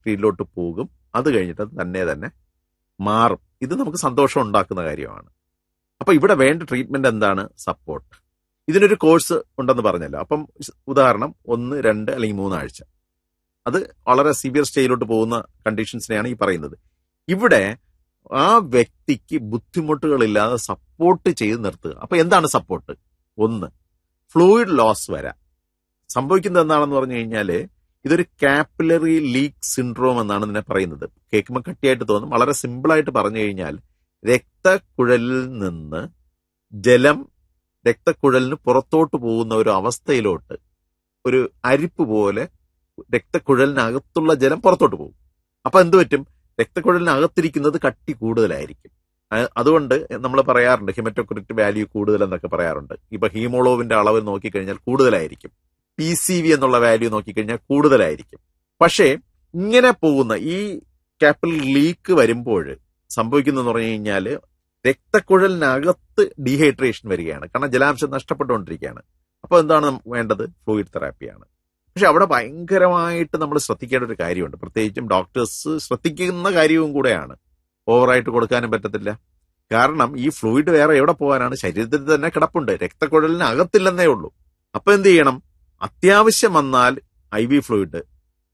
ഫീൽഡിലോട്ട് പോകും അത് കഴിഞ്ഞിട്ട് അത് തന്നെ തന്നെ മാറും ഇത് നമുക്ക് സന്തോഷം ഉണ്ടാക്കുന്ന കാര്യമാണ് അപ്പൊ ഇവിടെ വേണ്ട ട്രീറ്റ്മെന്റ് എന്താണ് സപ്പോർട്ട് ഇതിനൊരു കോഴ്സ് ഉണ്ടെന്ന് പറഞ്ഞല്ലോ അപ്പം ഉദാഹരണം ഒന്ന് രണ്ട് അല്ലെങ്കിൽ മൂന്നാഴ്ച അത് വളരെ സിവിയർ സ്റ്റേജിലോട്ട് പോകുന്ന കണ്ടീഷൻസിനെയാണ് ഈ പറയുന്നത് ഇവിടെ ആ വ്യക്തിക്ക് ബുദ്ധിമുട്ടുകളില്ലാതെ സപ്പോർട്ട് ചെയ്ത് നിർത്തുക അപ്പൊ എന്താണ് സപ്പോർട്ട് ഒന്ന് ഫ്ലൂയിഡ് ലോസ് വരാം സംഭവിക്കുന്നത് എന്താണെന്ന് പറഞ്ഞു കഴിഞ്ഞാല് ഇതൊരു കാപ്പിലറി ലീക്ക് സിൻഡ്രോം എന്നാണ് ഇതിനെ പറയുന്നത് കേൾക്കുമ്പോൾ കട്ടിയായിട്ട് തോന്നും വളരെ സിമ്പിളായിട്ട് പറഞ്ഞു കഴിഞ്ഞാൽ രക്തക്കുഴലിൽ നിന്ന് ജലം രക്തക്കുഴലിന് പുറത്തോട്ട് പോകുന്ന ഒരു അവസ്ഥയിലോട്ട് ഒരു അരിപ്പ് പോലെ രക്തക്കുഴലിനകത്തുള്ള ജലം പുറത്തോട്ട് പോകും അപ്പൊ എന്ത് പറ്റും രക്തക്കുഴലിനകത്തിരിക്കുന്നത് കട്ടി കൂടുതലായിരിക്കും അ- അതുകൊണ്ട് നമ്മൾ പറയാറുണ്ട് ഹിമറ്റോക്രിറ്റ് വാല്യൂ കൂടുതൽ എന്നൊക്കെ പറയാറുണ്ട് ഇപ്പൊ ഹീമോളോവിന്റെ അളവ് നോക്കിക്കഴിഞ്ഞാൽ കൂടുതലായിരിക്കും പി സി വി എന്നുള്ള വാല്യൂ നോക്കിക്കഴിഞ്ഞാൽ കൂടുതലായിരിക്കും പക്ഷേ ഇങ്ങനെ പോകുന്ന ഈ കാപ്പിൽ ലീക്ക് വരുമ്പോൾ സംഭവിക്കുന്നതെന്ന് പറഞ്ഞു കഴിഞ്ഞാല് രക്തക്കുഴലിനകത്ത് ഡീഹൈഡ്രേഷൻ വരികയാണ് കാരണം ജലാംശം നഷ്ടപ്പെട്ടുകൊണ്ടിരിക്കുകയാണ് അപ്പോൾ എന്താണ് നമുക്ക് വേണ്ടത് ഫ്ലൂയിഡ് തെറാപ്പിയാണ് പക്ഷെ അവിടെ ഭയങ്കരമായിട്ട് നമ്മൾ ശ്രദ്ധിക്കേണ്ട ഒരു കാര്യമുണ്ട് പ്രത്യേകിച്ചും ഡോക്ടേഴ്സ് ശ്രദ്ധിക്കുന്ന കാര്യവും കൂടെയാണ് ഓവറായിട്ട് കൊടുക്കാനും പറ്റത്തില്ല കാരണം ഈ ഫ്ലൂയിഡ് വേറെ എവിടെ പോകാനാണ് ശരീരത്തിൽ തന്നെ കിടപ്പുണ്ട് രക്തക്കുഴലിന് അകത്തില്ലെന്നേ ഉള്ളൂ അപ്പൊ എന്ത് ചെയ്യണം അത്യാവശ്യം വന്നാൽ ഐ വി ഫ്ലൂയിഡ്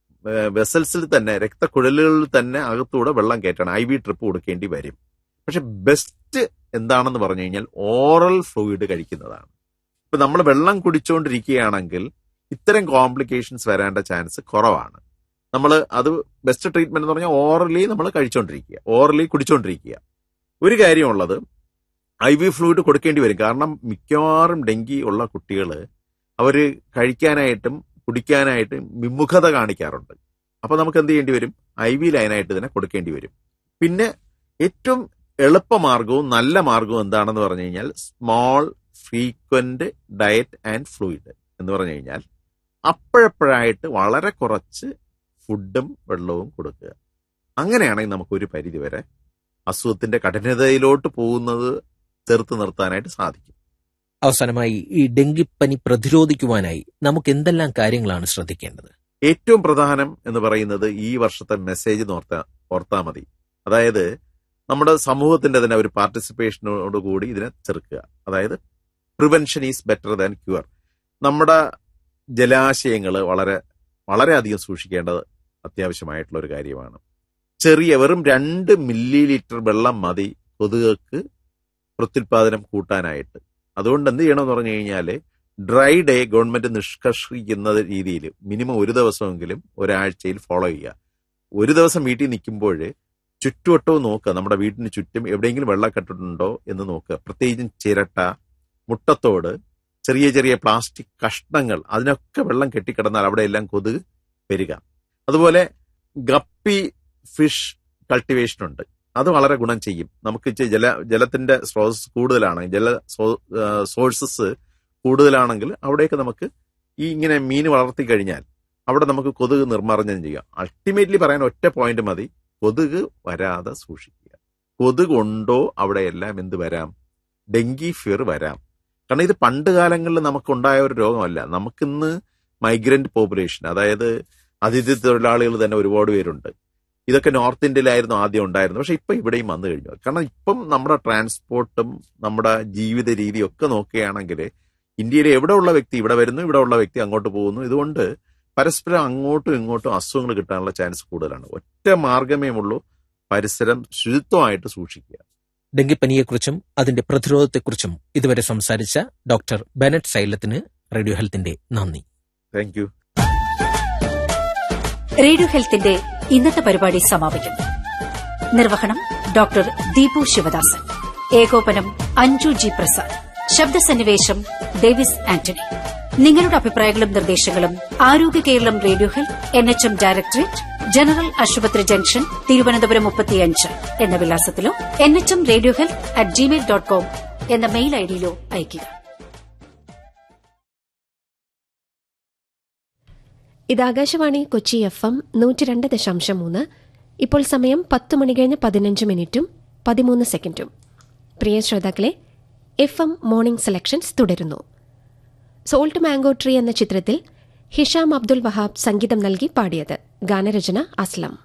വെസൽസിൽ തന്നെ രക്തക്കുഴലുകളിൽ തന്നെ അകത്തൂടെ വെള്ളം കയറ്റണം ഐ വി ട്രിപ്പ് കൊടുക്കേണ്ടി വരും പക്ഷെ ബെസ്റ്റ് എന്താണെന്ന് പറഞ്ഞു കഴിഞ്ഞാൽ ഓറൽ ഫ്ലൂയിഡ് കഴിക്കുന്നതാണ് ഇപ്പൊ നമ്മൾ വെള്ളം കുടിച്ചുകൊണ്ടിരിക്കുകയാണെങ്കിൽ ഇത്തരം കോംപ്ലിക്കേഷൻസ് വരേണ്ട ചാൻസ് കുറവാണ് നമ്മൾ അത് ബെസ്റ്റ് ട്രീറ്റ്മെന്റ് എന്ന് പറഞ്ഞാൽ ഓറലി നമ്മൾ കഴിച്ചുകൊണ്ടിരിക്കുക ഓറലി കുടിച്ചുകൊണ്ടിരിക്കുക ഒരു കാര്യമുള്ളത് ഐ വി ഫ്ലൂയിഡ് കൊടുക്കേണ്ടി വരും കാരണം മിക്കവാറും ഡെങ്കി ഉള്ള കുട്ടികൾ അവര് കഴിക്കാനായിട്ടും കുടിക്കാനായിട്ടും വിമുഖത കാണിക്കാറുണ്ട് അപ്പൊ നമുക്ക് എന്ത് ചെയ്യേണ്ടി വരും ഐ വി ലൈനായിട്ട് ഇതിനെ കൊടുക്കേണ്ടി വരും പിന്നെ ഏറ്റവും എളുപ്പമാർഗവും നല്ല മാർഗവും എന്താണെന്ന് പറഞ്ഞു കഴിഞ്ഞാൽ small frequent diet and fluid എന്ന് പറഞ്ഞു കഴിഞ്ഞാൽ അപ്പോഴപ്പോഴായിട്ട് വളരെ കുറച്ച് ഫുഡും വെള്ളവും കൊടുക്കുക അങ്ങനെയാണെങ്കിൽ നമുക്ക് ഒരു പരിധി വരെ അസുഖത്തിന്റെ കഠിനതയിലോട്ട് പോകുന്നത് ചെറുത്ത് നിർത്താനായിട്ട് സാധിക്കും അവസാനമായി ഈ ഡെങ്കിപ്പനി പ്രതിരോധിക്കുവാനായി നമുക്ക് എന്തെല്ലാം കാര്യങ്ങളാണ് ശ്രദ്ധിക്കേണ്ടത് ഏറ്റവും പ്രധാനം എന്ന് പറയുന്നത് ഈ വർഷത്തെ മെസ്സേജ് ഓർത്താ ഓർത്താ മതി അതായത് നമ്മുടെ സമൂഹത്തിന്റെ തന്നെ ഒരു പാർട്ടിസിപ്പേഷനോട് കൂടി ഇതിനെ ചെറുക്കുക അതായത് prevention is better than cure നമ്മുടെ ജലാശയങ്ങൾ വളരെ വളരെയധികം സൂക്ഷിക്കേണ്ടത് അത്യാവശ്യമായിട്ടുള്ള ഒരു കാര്യമാണ് ചെറിയ വെറും രണ്ട് മില്ലി ലിറ്റർ വെള്ളം മതി കൊതുകൾക്ക് പ്രത്യുൽപാദനം കൂട്ടാനായിട്ട് അതുകൊണ്ട് എന്ത് ചെയ്യണമെന്ന് പറഞ്ഞു കഴിഞ്ഞാൽ ഡ്രൈ ഡേ ഗവൺമെന്റ് നിഷ്കർഷിക്കുന്ന രീതിയിൽ മിനിമം ഒരു ദിവസമെങ്കിലും ഒരാഴ്ചയിൽ ഫോളോ ചെയ്യുക ഒരു ദിവസം വീട്ടിൽ നിൽക്കുമ്പോൾ ചുറ്റുവട്ടവും നോക്കുക നമ്മുടെ വീടിന് ചുറ്റും എവിടെയെങ്കിലും വെള്ളക്കെട്ടുണ്ടോ എന്ന് നോക്കുക പ്രത്യേകിച്ചും ചിരട്ട മുട്ടത്തോട് ചെറിയ ചെറിയ പ്ലാസ്റ്റിക് കഷ്ണങ്ങൾ അതിനൊക്കെ വെള്ളം കെട്ടിക്കിടന്നാൽ അവിടെ എല്ലാം കൊതുക് വരിക അതുപോലെ ഗപ്പി ഫിഷ് കൾട്ടിവേഷൻ ഉണ്ട് അത് വളരെ ഗുണം ചെയ്യും നമുക്ക് ഇച്ചിരി ജല ജലത്തിന്റെ സ്രോതസ് കൂടുതലാണ് ജല സോഴ്സസ് കൂടുതലാണെങ്കിൽ അവിടെയൊക്കെ നമുക്ക് ഈ ഇങ്ങനെ മീൻ വളർത്തി കഴിഞ്ഞാൽ അവിടെ നമുക്ക് കൊതുക് നിർമ്മാർജ്ജനം ചെയ്യാം അൾട്ടിമേറ്റ്ലി പറയാൻ ഒറ്റ പോയിന്റ് മതി കൊതുക് വരാതെ സൂക്ഷിക്കുക കൊതുക് ഉണ്ടോ അവിടെയെല്ലാം എന്ത് വരാം ഡെങ്കി ഫിയർ വരാം കാരണം ഇത് പണ്ട് കാലങ്ങളിൽ നമുക്കുണ്ടായ ഒരു രോഗമല്ല നമുക്കിന്ന് മൈഗ്രന്റ് പോപ്പുലേഷൻ അതായത് അതിഥി തൊഴിലാളികൾ തന്നെ ഒരുപാട് പേരുണ്ട് ഇതൊക്കെ നോർത്ത് ഇന്ത്യയിലായിരുന്നു ആദ്യം ഉണ്ടായിരുന്നത് പക്ഷെ ഇപ്പൊ ഇവിടെയും വന്നു കഴിഞ്ഞു കാരണം ഇപ്പം നമ്മുടെ ട്രാൻസ്പോർട്ടും നമ്മുടെ ജീവിത രീതിയും ഒക്കെ നോക്കുകയാണെങ്കിൽ ഇന്ത്യയിലെ എവിടെ ഉള്ള വ്യക്തി ഇവിടെ വരുന്നു ഇവിടെ ഉള്ള വ്യക്തി അങ്ങോട്ട് പോകുന്നു ഇതുകൊണ്ട് പരസ്പരം അങ്ങോട്ടും ഇങ്ങോട്ടും അസുഖങ്ങൾ കിട്ടാനുള്ള ചാൻസ് കൂടുതലാണ് ഒറ്റ മാർഗമേ ഉള്ളൂ പരിസരം ശുചിത്വമായിട്ട് സൂക്ഷിക്കുക ഡെങ്കിപ്പനിയെക്കുറിച്ചും അതിന്റെ പ്രതിരോധത്തെക്കുറിച്ചും ഇതുവരെ സംസാരിച്ച ഡോക്ടർ ബെനറ്റ് സൈലത്തിന് റേഡിയോ ഹെൽത്തിന്റെ നന്ദി താങ്ക് യു റേഡിയോ ഹെൽത്തിന്റെ ഇന്നത്തെ പരിപാടി സമാപിക്കുന്നു നിർവഹണം ഡോക്ടർ ദീപു ശിവദാസൻ ഏകോപനം അഞ്ജു ജി പ്രസാദ് ശബ്ദസന്നിവേശം ഡേവിസ് ആന്റണി നിങ്ങളുടെ അഭിപ്രായങ്ങളും നിർദ്ദേശങ്ങളും ആരോഗ്യ Keralam radio health N H M directorate general ആശുപത്രി ജംഗ്ഷൻ തിരുവനന്തപുരം മുപ്പത്തിയഞ്ച് എന്ന വിലാസത്തിലോ N H M radio health at Gmail dot com എന്ന മെയിൽ ഐഡിയിലോ അയയ്ക്കുക ഇത് ആകാശവാണി കൊച്ചി എഫ് എം നൂറ്റി രണ്ട് ദശാംശം മൂന്ന് ഇപ്പോൾ സമയം പത്ത് മണി കഴിഞ്ഞ് പതിനഞ്ച് മിനിറ്റും പതിമൂന്ന് സെക്കൻഡും പ്രിയ ശ്രോതാക്കളെ എഫ് എം മോർണിംഗ് സെലക്ഷൻസ് തുടരുന്നു സോൾട്ട് മാംഗോ ട്രീ എന്ന ചിത്രത്തിൽ ഹിഷാം അബ്ദുൽ വഹാബ് സംഗീതം നൽകി പാടിയത് ഗാനരചന അസ്ലം